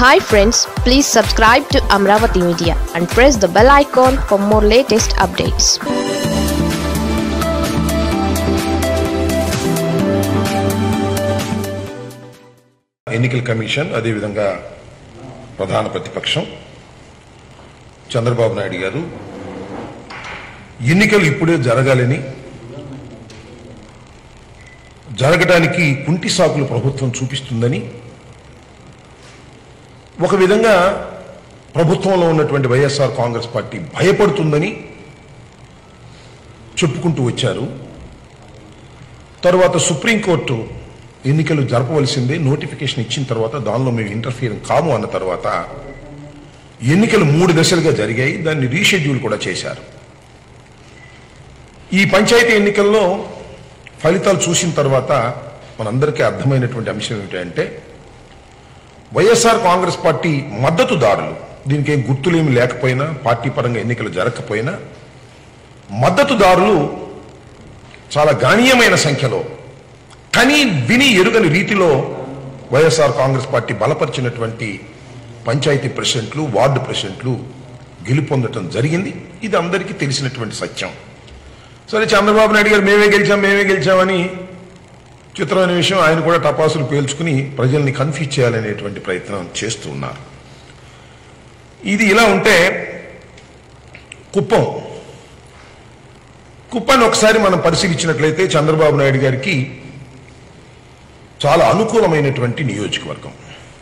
hi friends please subscribe to Amaravati media and press the bell icon for more latest updates ఎన్నికల commission అదేవిధంగా ప్రధాన ప్రతిపక్షం చంద్రబాబు నాయుడు గారు ఎన్నికలు ఇప్పుడే జరగాలని జరగడానికి కుంటి సాకులు ప్రభుత్వం చూపిస్తుందని ఒక విధంగా ప్రభుత్వంలో ఉన్నటువంటి వైఎస్ఆర్ కాంగ్రెస్ పార్టీ భయపడుతుందని చెప్పుకుంటూ వచ్చారు తర్వాత సుప్రీంకోర్టు ఎన్నికలు జరపవలసిందే నోటిఫికేషన్ ఇచ్చిన తర్వాత దానిలో మేము ఇంటర్ఫియర్ కాము అన్న తర్వాత ఎన్నికలు మూడు దశలుగా జరిగాయి దాన్ని రీషెడ్యూల్ కూడా చేశారు ఈ పంచాయతీ ఎన్నికల్లో ఫలితాలు చూసిన తర్వాత మనందరికీ అర్థమైనటువంటి అంశం ఏమిటంటే వైఎస్ఆర్ కాంగ్రెస్ పార్టీ మద్దతుదారులు దీనికి ఏం గుర్తులేమి లేకపోయినా పార్టీ పరంగా ఎన్నికలు జరగకపోయినా మద్దతుదారులు చాలా గణనీయమైన సంఖ్యలో కని విని ఎరుగని రీతిలో వైఎస్ఆర్ కాంగ్రెస్ పార్టీ బలపరిచినటువంటి పంచాయతీ ప్రెసిడెంట్లు వార్డు ప్రెసిడెంట్లు గెలుపొందటం జరిగింది ఇది అందరికీ తెలిసినటువంటి సత్యం సరే చంద్రబాబు నాయుడు గారు మేమే గెలిచాం మేమే గెలిచామని చిత్రమైన విషయం ఆయన కూడా టపాసులు పేల్చుకుని ప్రజల్ని కన్ఫ్యూజ్ చేయాలనేటువంటి ప్రయత్నం చేస్తూ ఉన్నారు ఇది ఇలా ఉంటే కుప్పం కుప్పాన్ని ఒకసారి మనం పరిశీలించినట్లయితే చంద్రబాబు నాయుడు గారికి చాలా అనుకూలమైనటువంటి నియోజకవర్గం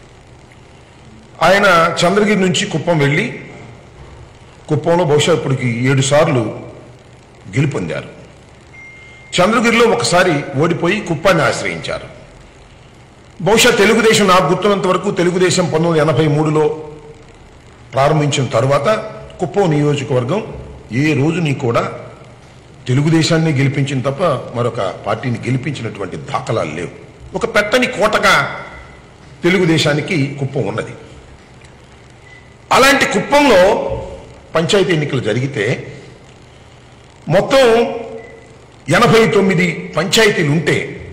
ఆయన చంద్రగిరి నుంచి కుప్పం వెళ్ళి కుప్పంలో బహుశా ఇప్పటికి ఏడు సార్లు గెలుపొందారు చంద్రగిరిలో ఒకసారి ఓడిపోయి కుప్పాన్ని ఆశ్రయించారు బహుశా తెలుగుదేశం నాకు గుర్తున్నంత వరకు తెలుగుదేశం పంతొమ్మిది వందల ఎనభై మూడులో ప్రారంభించిన తర్వాత కుప్పం నియోజకవర్గం ఏ రోజుని కూడా తెలుగుదేశాన్ని గెలిపించిన తప్ప మరొక పార్టీని గెలిపించినటువంటి దాఖలాలు లేవు ఒక పెట్టని కోటగా తెలుగుదేశానికి కుప్పం ఉన్నది అలాంటి కుప్పంలో పంచాయతీ ఎన్నికలు జరిగితే మొత్తం ఎనభై తొమ్మిది పంచాయతీలు ఉంటే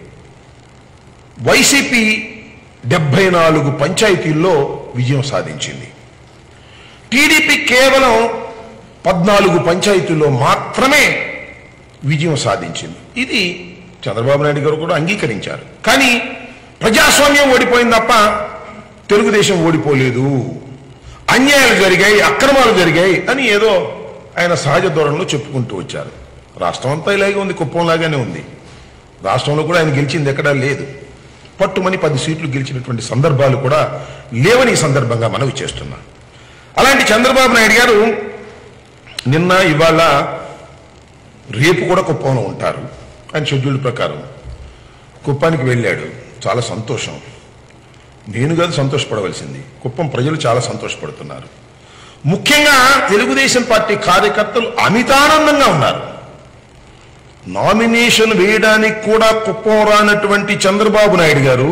వైసీపీ డెబ్బై నాలుగు పంచాయతీల్లో విజయం సాధించింది టీడీపీ కేవలం పద్నాలుగు పంచాయతీల్లో మాత్రమే విజయం సాధించింది ఇది చంద్రబాబు నాయుడు గారు కూడా అంగీకరించారు కానీ ప్రజాస్వామ్యం ఓడిపోయింది తప్ప తెలుగుదేశం ఓడిపోలేదు అన్యాయాలు జరిగాయి అక్రమాలు జరిగాయి అని ఏదో ఆయన సహజ ధోరణిలో చెప్పుకుంటూ వచ్చారు రాష్ట్రం అంతా ఇలాగే ఉంది కుప్పంలాగానే ఉంది రాష్ట్రంలో కూడా ఆయన గెలిచింది ఎక్కడా లేదు పట్టుమని పది సీట్లు గెలిచినటువంటి సందర్భాలు కూడా లేవని ఈ సందర్భంగా మనవి చేస్తున్నా అలాంటి చంద్రబాబు నాయుడు గారు నిన్న ఇవాళ రేపు కూడా కుప్పంలో ఉంటారు ఆయన షెడ్యూల్ ప్రకారం కుప్పానికి వెళ్ళాడు చాలా సంతోషం నేను కాదు సంతోషపడవలసింది కుప్పం ప్రజలు చాలా సంతోషపడుతున్నారు ముఖ్యంగా తెలుగుదేశం పార్టీ కార్యకర్తలు అమితానందంగా ఉన్నారు నామినేషన్ వేయడానికి కూడా కుప్పం రానటువంటి చంద్రబాబు నాయుడు గారు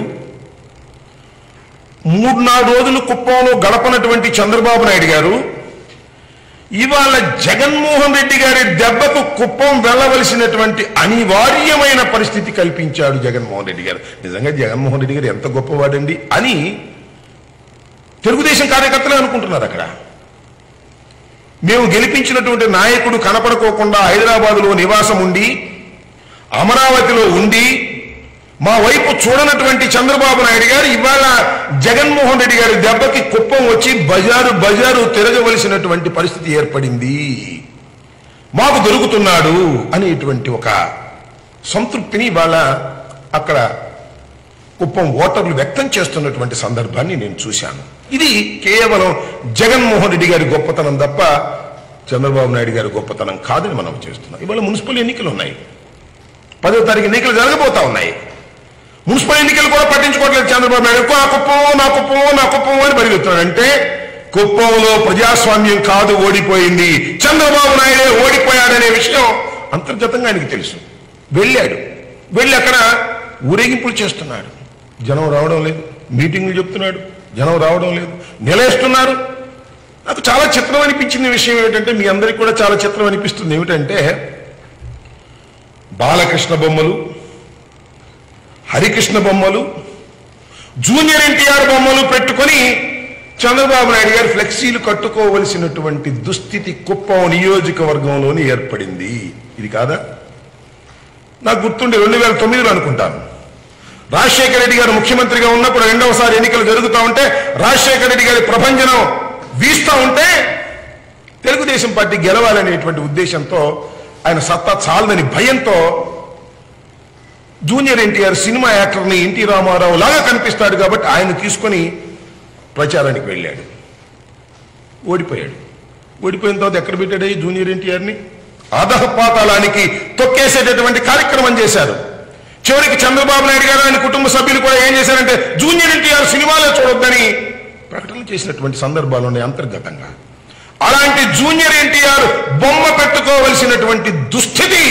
మూడు నాలుగు రోజులు కుప్పంలో గడపనటువంటి చంద్రబాబు నాయుడు గారు ఇవాళ జగన్మోహన్ రెడ్డి గారి దెబ్బకు కుప్పం వెళ్ళవలసినటువంటి అనివార్యమైన పరిస్థితి కల్పించాడు జగన్మోహన్ రెడ్డి గారు నిజంగా జగన్మోహన్ రెడ్డి గారు ఎంత గొప్పవాడండి అని తెలుగుదేశం కార్యకర్తలే అనుకుంటున్నారు అక్కడ మేము గెలిపించినటువంటి నాయకుడు కనపడుకోకుండా హైదరాబాదులో నివాసం ఉండి అమరావతిలో ఉండి మా వైపు చూడనటువంటి చంద్రబాబు నాయుడు గారు ఇవాళ జగన్మోహన్ రెడ్డి గారి దెబ్బకి కుప్పం వచ్చి బజారు బజారు తిరగవలసినటువంటి పరిస్థితి ఏర్పడింది మాకు దొరుకుతున్నాడు అనేటువంటి ఒక సంతృప్తిని ఇవాళ అక్కడ కుప్పం ఓటర్లు వ్యక్తం చేస్తున్నటువంటి సందర్భాన్ని నేను చూశాను ఇది కేవలం జగన్మోహన్ రెడ్డి గారి గొప్పతనం తప్ప చంద్రబాబు నాయుడు గారి గొప్పతనం కాదని మనం చేస్తున్నాం ఇవాళ మున్సిపల్ ఎన్నికలు ఉన్నాయి పదో తారీఖు ఎన్నికలు జరగబోతా ఉన్నాయి మున్సిపల్ ఎన్నికలు కూడా పట్టించుకోవట్లేదు చంద్రబాబు నాయుడు ఎక్కువ నా కుప్పం నా కుప్పం నా కుప్పం అని పరిగెత్తున్నాడు అంటే కుప్పంలో ప్రజాస్వామ్యం కాదు ఓడిపోయింది చంద్రబాబు నాయుడే ఓడిపోయాడనే విషయం అంతర్గతంగా ఆయనకి తెలుసు వెళ్ళాడు వెళ్ళి అక్కడ ఊరేగింపులు చేస్తున్నాడు జనం రావడం లేదు మీటింగ్లు చెప్తున్నాడు జనం రావడం లేదు నిలేస్తున్నారు నాకు చాలా చిత్రం అనిపించిన విషయం ఏమిటంటే మీ అందరికీ కూడా చాలా చిత్రం అనిపిస్తుంది ఏమిటంటే బాలకృష్ణ బొమ్మలు హరికృష్ణ బొమ్మలు జూనియర్ ఎన్టీఆర్ బొమ్మలు పెట్టుకొని చంద్రబాబు నాయుడు గారు ఫ్లెక్సీలు కట్టుకోవలసినటువంటి దుస్థితి కుప్పం నియోజకవర్గంలోని ఏర్పడింది ఇది కాదా నాకు గుర్తుండి రెండు వేల తొమ్మిదిలో అనుకుంటాను రాజశేఖర రెడ్డి గారు ముఖ్యమంత్రిగా ఉన్నప్పుడు రెండవసారి ఎన్నికలు జరుగుతూ ఉంటే రాజశేఖర రెడ్డి గారి ప్రభంజనం వీస్తూ ఉంటే తెలుగుదేశం పార్టీ గెలవాలనేటువంటి ఉద్దేశంతో ఆయన సత్తా చాలదని భయంతో జూనియర్ ఎన్టీఆర్ సినిమా యాక్టర్ని ఎన్టీ రామారావు లాగా కనిపిస్తాడు కాబట్టి ఆయన తీసుకొని ప్రచారానికి వెళ్ళాడు ఓడిపోయాడు ఓడిపోయిన తర్వాత ఎక్కడ పెట్టాడు ఈ జూనియర్ ఎన్టీఆర్ని అధపాతాళానికి తొక్కేసేటటువంటి కార్యక్రమం చేశారు చివరికి చంద్రబాబు నాయుడు గారు ఆయన కుటుంబ సభ్యులు కూడా ఏం చేశారంటే జూనియర్ ఎన్టీఆర్ సినిమాలే చూడొద్దని ప్రకటనలు చేసినటువంటి సందర్భాలు ఉన్నాయి అంతర్గతంగా అలాంటి జూనియర్ ఎన్టీఆర్ బొమ్మ పెట్టుకోవలసినటువంటి దుస్థితి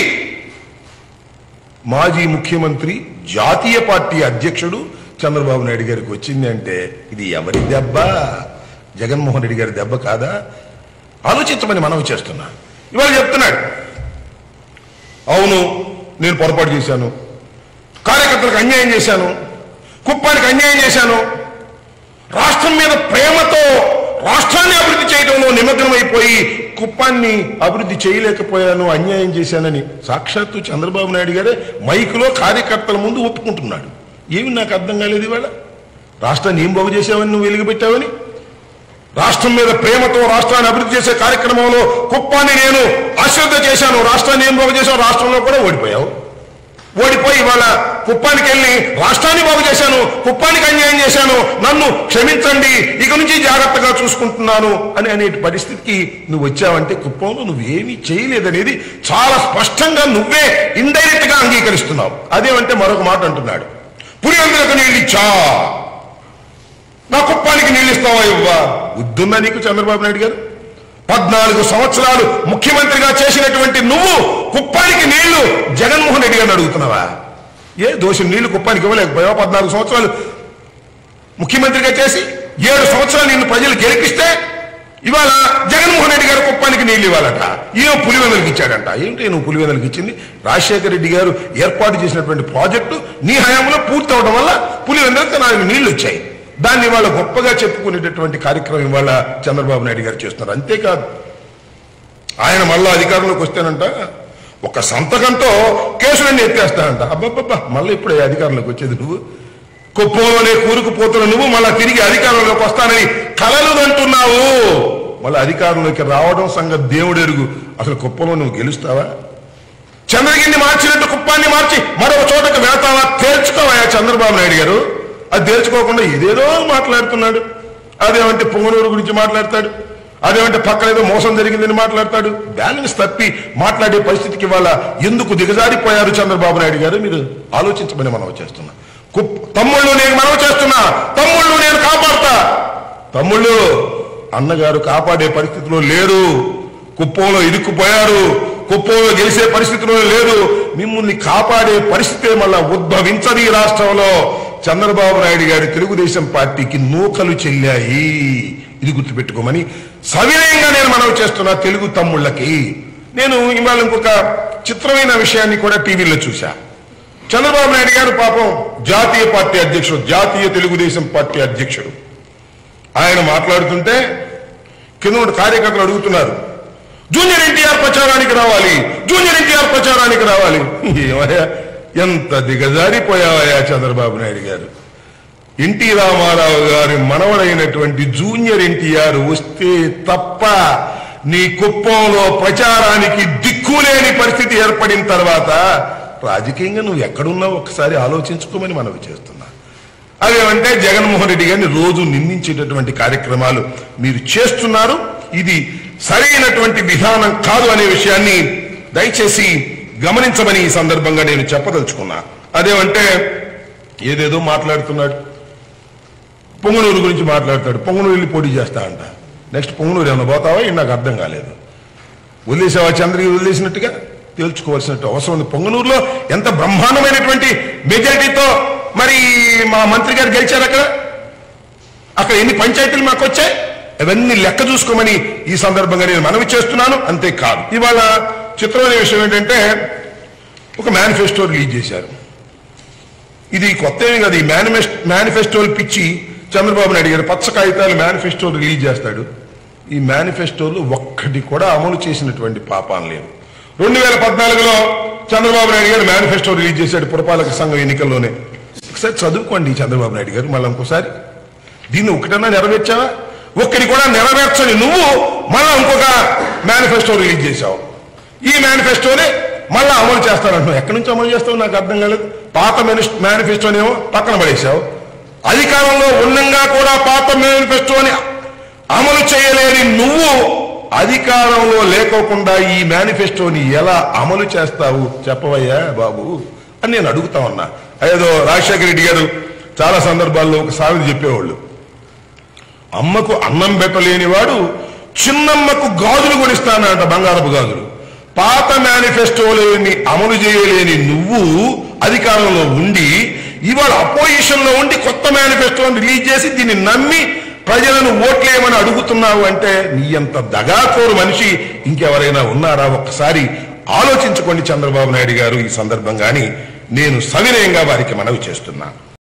మాజీ ముఖ్యమంత్రి జాతీయ పార్టీ అధ్యక్షుడు చంద్రబాబు నాయుడు గారికి వచ్చింది అంటే ఇది ఎవరి దెబ్బ జగన్మోహన్ రెడ్డి గారి దెబ్బ కాదా ఆలోచించమని మనవి చేస్తున్నా ఇవాళ చెప్తున్నాడు అవును నేను పొరపాటు చేశాను కార్యకర్తలకు అన్యాయం చేశాను కుప్పానికి అన్యాయం చేశాను రాష్ట్రం మీద ప్రేమతో రాష్ట్రాన్ని అభివృద్ధి చేయడంలో నిమగ్నమైపోయి కుప్పాన్ని అభివృద్ధి చేయలేకపోయాను అన్యాయం చేశానని సాక్షాత్తు చంద్రబాబు నాయుడు గారే మైకులో కార్యకర్తల ముందు ఒప్పుకుంటున్నాడు ఏమి నాకు అర్థం కాలేదు ఇవాళ రాష్ట్రాన్ని ఏం బాగు చేసావని నువ్వు వెలుగుపెట్టావని రాష్ట్రం మీద ప్రేమతో రాష్ట్రాన్ని అభివృద్ధి చేసే కార్యక్రమంలో కుప్పాన్ని నేను అశ్రద్ధ చేశాను రాష్ట్రాన్ని ఏం బాగు చేశావు రాష్ట్రంలో కూడా ఓడిపోయావు ఓడిపోయి ఇవాళ కుప్పానికి వెళ్ళి రాష్ట్రాన్ని బాగు చేశాను కుప్పానికి అన్యాయం చేశాను నన్ను క్షమించండి ఇక నుంచి జాగ్రత్తగా చూసుకుంటున్నాను అని అనే పరిస్థితికి నువ్వు వచ్చావంటే కుప్పంలో నువ్వేమీ చేయలేదనేది చాలా స్పష్టంగా నువ్వే ఇండైరెక్ట్ గా అంగీకరిస్తున్నావు అదేమంటే మరొక మాట అంటున్నాడు పులివెందులకు నీళ్ళు ఇచ్చా నా కుప్పానికి నీళ్ళు ఇస్తావా ఇవ్వా వద్దున్నా నీకు చంద్రబాబు నాయుడు గారు పద్నాలుగు సంవత్సరాలు ముఖ్యమంత్రిగా చేసినటువంటి నువ్వు కుప్పానికి నీళ్లు జగన్మోహన్ రెడ్డి గారిని అడుగుతున్నావా ఏ దోషం నీళ్లు కుప్పానికి ఇవ్వలేకపోయావా పద్నాలుగు సంవత్సరాలు ముఖ్యమంత్రిగా చేసి ఏడు సంవత్సరాలు నిన్ను ప్రజలు గెలిపిస్తే ఇవాళ జగన్మోహన్ రెడ్డి గారు కుప్పానికి నీళ్లు ఇవ్వాలట ఈయన పులివెందులకు ఇచ్చాడంట ఏంటి నువ్వు పులివెందులకు ఇచ్చింది రాజశేఖర రెడ్డి గారు ఏర్పాటు చేసినటువంటి ప్రాజెక్టు నీ హయాంలో పూర్తి అవడం వల్ల పులివెందులకు నాలుగు నీళ్లు వచ్చాయి దాన్ని ఇవాళ గొప్పగా చెప్పుకునేటటువంటి కార్యక్రమం ఇవాళ చంద్రబాబు నాయుడు గారు చేస్తున్నారు అంతేకాదు ఆయన మళ్ళా అధికారంలోకి వస్తేనంట ఒక సంతకంతో కేసులన్నీ ఎత్తేస్తానంట అబ్బబ్బబ్బా మళ్ళీ ఇప్పుడే అధికారంలోకి వచ్చేది నువ్వు కుప్పంలోనే కూరుకుపోతున్న నువ్వు మళ్ళా తిరిగి అధికారంలోకి వస్తానని కలలు అంటున్నావు మళ్ళీ అధికారంలోకి రావడం సంగతి దేవుడు ఎరుగు అసలు కుప్పంలో నువ్వు గెలుస్తావా చంద్రగిరిని మార్చినట్టు కుప్పాన్ని మార్చి మరొక చోటకు వెళతావా తేల్చుకోవా చంద్రబాబు నాయుడు గారు అది తేల్చుకోకుండా ఇదేదో మాట్లాడుతున్నాడు అదేమంటే పొంగనూరు గురించి మాట్లాడతాడు అదేమంటే పక్కన ఏదో మోసం జరిగిందని మాట్లాడతాడు బ్యాలెన్స్ తప్పి మాట్లాడే పరిస్థితికి వాళ్ళ ఎందుకు దిగజారిపోయారు చంద్రబాబు నాయుడు గారు మీరు ఆలోచించమని మనం చేస్తున్నా కుప్- తమ్ముళ్ళు నేను మనవి చేస్తున్నా తమ్ముళ్ళు నేను కాపాడతా తమ్ముళ్ళు అన్నగారు కాపాడే పరిస్థితిలో లేరు కుప్పంలో ఇరుక్కుపోయారు కుప్పంలో గెలిచే పరిస్థితిలో లేరు మిమ్మల్ని కాపాడే పరిస్థితే మళ్ళా ఉద్భవించదు ఈ రాష్ట్రంలో చంద్రబాబు నాయుడు గారి తెలుగుదేశం పార్టీకి నూకలు చెల్లాయి ఇది గుర్తుపెట్టుకోమని సవినయంగా నేను మనవి చేస్తున్నా తెలుగు తమ్ముళ్ళకి నేను ఇవాళ ఇంకొక చిత్రమైన విషయాన్ని కూడా టీవీలో చూశా చంద్రబాబు నాయుడు గారు పాపం జాతీయ పార్టీ అధ్యక్షుడు జాతీయ తెలుగుదేశం పార్టీ అధ్యక్షుడు ఆయన మాట్లాడుతుంటే కింద ఉన్న కార్యకర్తలు అడుగుతున్నారు జూనియర్ ఎన్టీఆర్ ప్రచారానికి రావాలి జూనియర్ ఎన్టీఆర్ ప్రచారానికి రావాలి ఏమయ్యా ఎంత దిగజారిపోయావయ్యా చంద్రబాబు నాయుడు గారు ఎన్టీ రామారావు గారి మనవడైనటువంటి జూనియర్ ఎన్టీఆర్ వస్తే తప్ప నీ కుప్పంలో ప్రచారానికి దిక్కులేని పరిస్థితి ఏర్పడిన తర్వాత రాజకీయంగా నువ్వు ఎక్కడున్నావు ఒకసారి ఆలోచించుకోమని మనవి చేస్తున్నా అవేమంటే జగన్మోహన్ రెడ్డి గారిని రోజు నిందించేటటువంటి కార్యక్రమాలు మీరు చేస్తున్నారు ఇది సరైనటువంటి విధానం కాదు అనే విషయాన్ని దయచేసి గమనించమని ఈ సందర్భంగా నేను చెప్పదలుచుకున్నా అదేమంటే ఏదేదో మాట్లాడుతున్నాడు పొంగనూరు గురించి మాట్లాడతాడు పొంగనూరు వెళ్ళి పోటీ చేస్తా అంట నెక్స్ట్ పొంగనూరు ఏమైనా పోతావా ఇది నాకు అర్థం కాలేదు వదిలేసావా చంద్రగిరి వదిలేసినట్టుగా తేల్చుకోవాల్సినట్టు అవసరం ఉంది పొంగనూరులో ఎంత బ్రహ్మాండమైనటువంటి మెజారిటీతో మరి మా మంత్రి గారు గెలిచారు అక్కడ అక్కడ ఎన్ని పంచాయతీలు మాకు వచ్చాయి అవన్నీ లెక్క చూసుకోమని ఈ సందర్భంగా నేను మనవి చేస్తున్నాను అంతేకాదు ఇవాళ చిత్రమైన విషయం ఏంటంటే ఒక మేనిఫెస్టో రిలీజ్ చేశారు ఇది కొత్త ఏమి కాదు ఈ మేనిఫెస్ మేనిఫెస్టోలు పిచ్చి చంద్రబాబు నాయుడు గారు పచ్చ కాగితాలు మేనిఫెస్టో రిలీజ్ చేస్తాడు ఈ మేనిఫెస్టోలు ఒక్కటి కూడా అమలు చేసినటువంటి పాపాలు లేవు రెండు వేల పద్నాలుగులో చంద్రబాబు నాయుడు గారు మేనిఫెస్టో రిలీజ్ చేశాడు పురపాలక సంఘం ఎన్నికల్లోనే ఒకసారి చదువుకోండి చంద్రబాబు నాయుడు గారు మళ్ళీ ఇంకోసారి దీన్ని ఒకటన్నా నెరవేర్చావా ఒక్కడి కూడా నెరవేర్చని నువ్వు మళ్ళా ఇంకొక మేనిఫెస్టో రిలీజ్ చేశావు ఈ మేనిఫెస్టోని మళ్ళా అమలు చేస్తానంటున్నావు ఎక్కడి నుంచి అమలు చేస్తావు నాకు అర్థం కాలేదు పాత మేనిఫెస్టోనేమో పక్కన పడేశావు అధికారంలో ఉన్నంగా కూడా పాత మేనిఫెస్టోని అమలు చేయలేని నువ్వు అధికారంలో లేకోకుండా ఈ మేనిఫెస్టోని ఎలా అమలు చేస్తావు చెప్పవయ్యా బాబు అని నేను అడుగుతా ఉన్నా ఏదో రాజశేఖర రెడ్డి గారు చాలా సందర్భాల్లో ఒక సామెత చెప్పేవాళ్ళు అమ్మకు అన్నం పెట్టలేని వాడు చిన్నమ్మకు గాజులు కొనిస్తానంట బంగారపు గాజులు పాత మేనిఫెస్టోలేని అమలు చేయలేని నువ్వు అధికారంలో ఉండి ఇవాళ అపోజిషన్ లో ఉండి కొత్త మేనిఫెస్టోని రిలీజ్ చేసి దీన్ని నమ్మి ప్రజలను ఓట్లేయమని అడుగుతున్నావు అంటే నీ అంత దగాకోరు మనిషి ఇంకెవరైనా ఉన్నారా ఒక్కసారి ఆలోచించుకోండి చంద్రబాబు నాయుడు గారు ఈ సందర్భంగాని నేను సవినయంగా వారికి మనవి చేస్తున్నాను